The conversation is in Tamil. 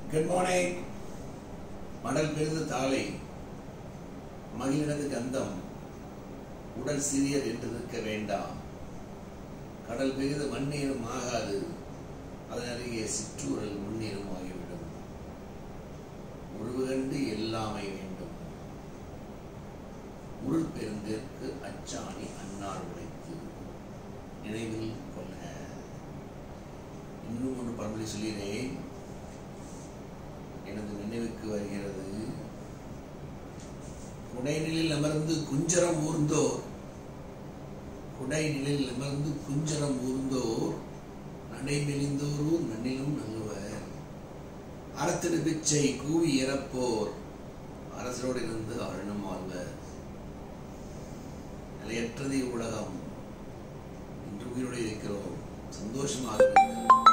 குட் மார்னிங் மடல் பெரிது தாளை மகிழினது கந்தம் உடல் சிறியர் என்று நிற்க வேண்டாம் கடல் பெரிது மண்ணீரும் ஆகாது அதன் அருகே சிற்றூரல் முன்னீரும் ஆகிவிடும் உருவு கண்டு எல்லாமை வேண்டும் உருள் பெருந்திற்கு அச்சாணி அன்னார் உடைத்து நினைவில் கொள்க இன்னும் ஒன்று பழமொழி சொல்கிறேன் எனது நினைவுக்கு வருகிறது குடைநிலில் அமர்ந்து குஞ்சரம் ஊர்ந்தோர் குடைநிலில் அமர்ந்து குஞ்சரம் ஊர்ந்தோர் நடை மெலிந்தோரும் நன்னிலும் நல்லவர் அறத்திடு பிச்சை கூவி இறப்போர் அரசரோடு இருந்து அழனும் ஆழ்வர் நிலையற்றது உலகம் இன்று உயிரோடு இருக்கிறோம் சந்தோஷமாக இருங்கள்